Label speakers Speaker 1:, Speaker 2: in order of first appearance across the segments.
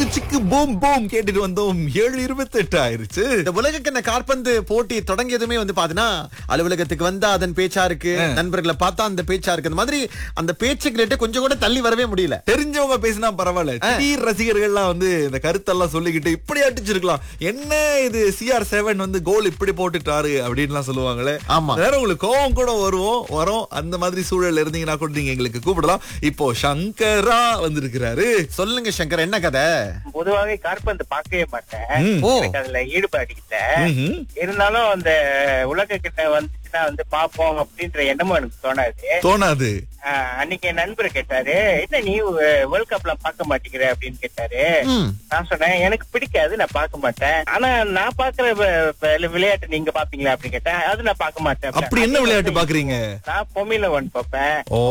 Speaker 1: சிக்கு boom boom கேட்டுட்டு வந்தோம் ஏழு இருபத்தி எட்டு ஆயிருச்சு
Speaker 2: இந்த உலகக்கிண்ண காற்பந்து போட்டி தொடங்கியதுமே வந்து பாத்தீங்கன்னா அலுவலகத்துக்கு வந்தா அதன் பேச்சா இருக்கு நண்பர்களை பார்த்தா அந்த பேச்சா இருக்கு அந்த மாதிரி அந்த பேச்சுக்கிட்ட கொஞ்சம் கூட தள்ளி வரவே முடியல
Speaker 1: தெரிஞ்சவங்க பேசினா பரவாயில்ல திடீர் ரசிகர்கள்லாம் வந்து இந்த கருத்தெல்லாம் சொல்லிக்கிட்டு இப்படி அடிச்சிருக்கலாம் என்ன இது சிஆர் செவன் வந்து கோல் இப்படி போட்டுட்டாரு அப்படின்லாம் சொல்லுவாங்களே
Speaker 2: ஆமா.
Speaker 1: வேற உங்களுக்கு கோவம் கூட வருவோம் வரும் அந்த மாதிரி சூழல் இருந்தீங்கன்னா கூட நீங்க எங்களுக்கு கூப்பிடலாம் இப்போ சங்கரா வந்திருக்கிறாரு
Speaker 2: சொல்லுங்க சங்கர் என்ன கதை
Speaker 3: பொதுவாவே காற்பந்து பார்க்கவே மாட்டேன்
Speaker 1: ம்.
Speaker 2: ஓ
Speaker 3: எனக்கு அதுல ஈடுபாடு இல்ல
Speaker 1: ம்ஹும்.
Speaker 3: இருந்தாலும் அந்த உலக கிட்ட வந்துச்சுன்னா வந்து பாப்போம் அப்படின்ற எண்ணமும் எனக்கு தோணாது
Speaker 1: தோணாது
Speaker 3: ஆஹ், அன்னைக்கு என் நண்பர் கேட்டாரு என்ன நீ வேர்ல்ட் கப்லாம் பார்க்க மாட்டேங்கிற அப்படின்னு கேட்டாரு
Speaker 2: ம்.
Speaker 3: நான் சொன்னேன் எனக்கு பிடிக்காது நான் பார்க்க மாட்டேன் ஆனா நான் பாக்குற வ- வ- விளையாட்டு நீங்க பாப்பீங்களா அப்படின்னு கேட்டேன் அது நான் பார்க்க மாட்டேன்
Speaker 1: அப்படி என்ன விளையாட்டு பாக்குறீங்க
Speaker 3: நான் பொமில ஒன் பார்ப்பேன்
Speaker 1: ஓ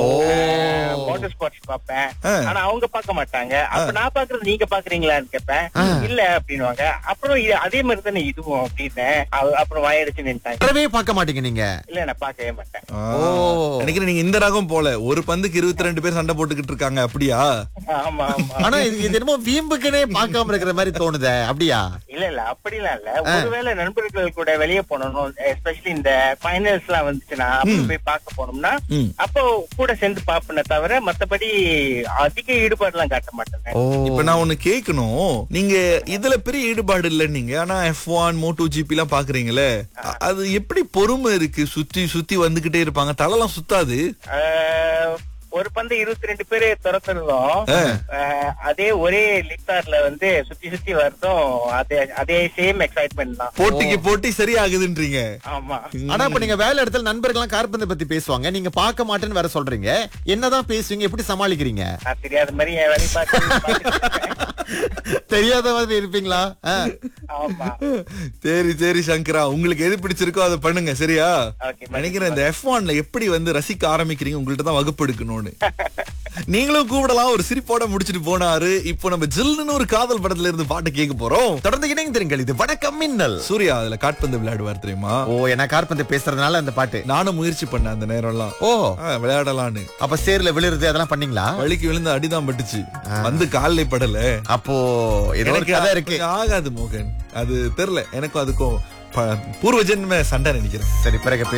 Speaker 3: மோட்டர் ஸ்போர்ட்ஸ் பார்ப்பேன்
Speaker 1: ஆ.
Speaker 3: ஆனா அவங்க பார்க்க மாட்டாங்க அப்ப நான் பாக்குறது நீங்க பாக்குறீங்களான்னு கேட்பேன் இல்ல அப்படின்னுவாங்க அப்புறம் இது அதே மாதிரி தானே இதுவும் அப்படின்னு அப்புறம் வாயடிச்சு நின்ட்டாங்க
Speaker 2: அறவே பார்க்க மாட்டீங்க நீங்க
Speaker 3: இல்ல நான் பார்க்கவே மாட்டேன்
Speaker 1: ஆ.
Speaker 2: ஓ.
Speaker 1: நினைக்கிறேன் நீங்க இந்த ரகம் போல ஒரு பந்துக்கு இருபத்தி ரெண்டு பேர் சண்டை போட்டுக்கிட்டு இருக்காங்க அப்படியா
Speaker 3: ஆமா ஆமா
Speaker 2: ஆனா இது இது என்னமோ வீம்புக்குனே பார்க்காம இருக்கிற மாதிரி தோணுதே அப்படியா
Speaker 3: இல்ல இல்ல அப்படிலாம் இல்ல ஒருவேளை நண்பர்கள் கூட வெளியே போனோம் எஸ்பெஷலி இந்த ஃபைனல்ஸ் எல்லாம் வந்துச்சுன்னா அப்படி போய் பார்க்க போனோம்னா
Speaker 1: ம்.
Speaker 3: அப்போ கூட சேர்ந்து பாப்பனே தவிர மத்தபடி அதிக ஈடுபாடு எல்லாம் காட்ட மாட்டேன்
Speaker 2: ஓ
Speaker 1: இப்ப நான் ஒண்ணு கேட்கணும் நீங்க இதுல பெரிய ஈடுபாடு இல்ல நீங்க ஆனா எஃப் ஒன் மோட்டோ ஜிபி எல்லாம் பாக்குறீங்களே அ- அது எப்படி பொறுமை இருக்கு சுத்தி சுத்தி வந்துகிட்டே இருப்பாங்க தலைலாம் சுத்தாது
Speaker 3: ஆஹ், ஒரு பந்து இருபத்தி ரெண்டு பேரு துரத்துறதும் ஆஹ், அதே ஒரே லிப்டார்ல வந்து சுத்தி சுத்தி வரதும் அதே அதே சேம் எக்ஸைட்மெண்ட் தான்
Speaker 1: போட்டிக்கு போட்டி சரியாகுதுன்றீங்க
Speaker 3: ஆமா
Speaker 2: ஆனா இப்ப நீங்க வேலை இடத்துல நண்பர்கள்லாம் காற்பந்து பத்தி பேசுவாங்க நீங்க பார்க்க மாட்டேன்னு வேற சொல்றீங்க என்னதான் பேசுவீங்க எப்படி சமாளிக்கிறீங்க
Speaker 3: நான் தெரியாத மாதிரி என் வேலையை பார்த்து பார்த்துட்டு இருக்கேன்.
Speaker 2: தெரியாத மாதிரி இருப்பீங்களா ஆ.
Speaker 3: ஆமா
Speaker 1: சரி சரி சங்கரா உங்களுக்கு எது பிடிச்சிருக்கோ அதை பண்ணுங்க சரியா
Speaker 3: Okay,
Speaker 1: நினைக்கிறேன் இந்த எஃப் ஒன்ல எப்படி வந்து ரசிக்க ஆரம்பிக்கிறீங்க உங்கள்ட்ட தான் வகுப்பு எடுக்கணும்னு நீங்களும் கூப்பிடலாம் ஒரு சிரிப்போட முடிச்சிட்டு போனாரு இப்போ நம்ம ஜில்லுன்னு ஒரு காதல் படத்துல இருந்து பாட்டு கேட்க போறோம்
Speaker 2: தொடர்ந்து இணைந்திருங்கள் இது வணக்கம் மின்னல்
Speaker 1: சூர்யா அதுல காட்பந்து விளையாடுவார் தெரியுமா
Speaker 2: ஓ என்ன காற்பந்து பேசுறதுனால அந்த பாட்டு
Speaker 1: நானும் முயற்சி பண்ணேன் அந்த நேரம்லாம்
Speaker 2: ஓ
Speaker 1: ஆ, விளையாடலான்னு
Speaker 2: அப்ப சேர்ல விழுறது அதெல்லாம் பண்ணீங்களா
Speaker 1: வழிக்கு விழுந்து அடிதான் பட்டுச்சு வந்து கால்ல படல
Speaker 2: அப்போ ஏதோ ஒரு
Speaker 1: எனக்கு
Speaker 2: கதை இருக்கு
Speaker 1: கொஞ்சம் ஆகாது மோகன் அது தெரியல எனக்கும் அதுக்கும் ப- பூர்வ ஜென்ம சண்டை நினைக்கிறேன்
Speaker 2: சரி பிறகு